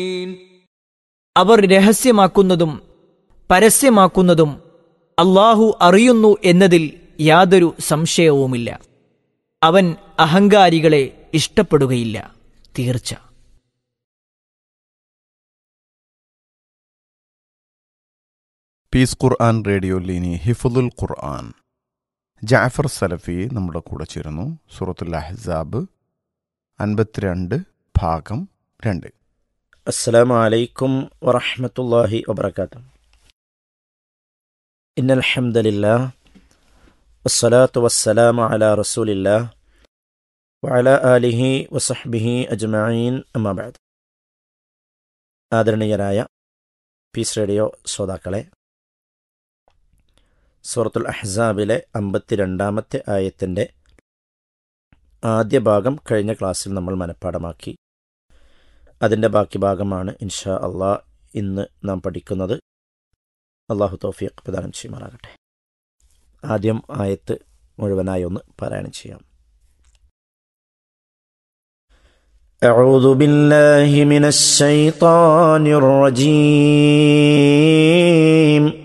അവർ രഹസ്യമാക്കുന്നതും പരസ്യമാക്കുന്നതും അള്ളാഹു അറിയുന്നു എന്നതിൽ യാതൊരു സംശയവുമില്ല അവൻ അഹങ്കാരികളെ ഇഷ്ടപ്പെടുകയില്ല തീർച്ച പീസ് ഖുർആൻ റേഡിയോയിൽ ഇനി ഹിഫുദുൽ ഖുർആൻ ജാഫർ സലഫി നമ്മുടെ കൂടെ ചേരുന്നു സൂറത്തുൽ അഹ്സാബ് അൻപത്തിരണ്ട് ഭാഗം രണ്ട് السلام عليكم ورحمة الله وبركاته إن الحمد لله والصلاة والسلام على رسول الله وعلى آله وصحبه أجمعين أما بعد ആദരണീയരായ പീസ് റേഡിയോ ശ്രോതാക്കളെ സൂറത്തുൽ അഹ്സാബിലെ അമ്പത്തിരണ്ടാമത്തെ ആയത്തിൻ്റെ ആദ്യ ഭാഗം കഴിഞ്ഞ ക്ലാസ്സിൽ നമ്മൾ മനഃപ്പാടമാക്കി അതിൻ്റെ ബാക്കി ഭാഗമാണ് ഇൻഷാ അള്ളാ ഇന്ന് നാം പഠിക്കുന്നത് അള്ളാഹു തൗഫീഖ് പ്രദാനം ചെയ്യുമാറാകട്ടെ ആദ്യം ആയത്ത് മുഴുവനായി ഒന്ന് പാരായണം ചെയ്യാം أعوذ بالله من الشيطان الرجيم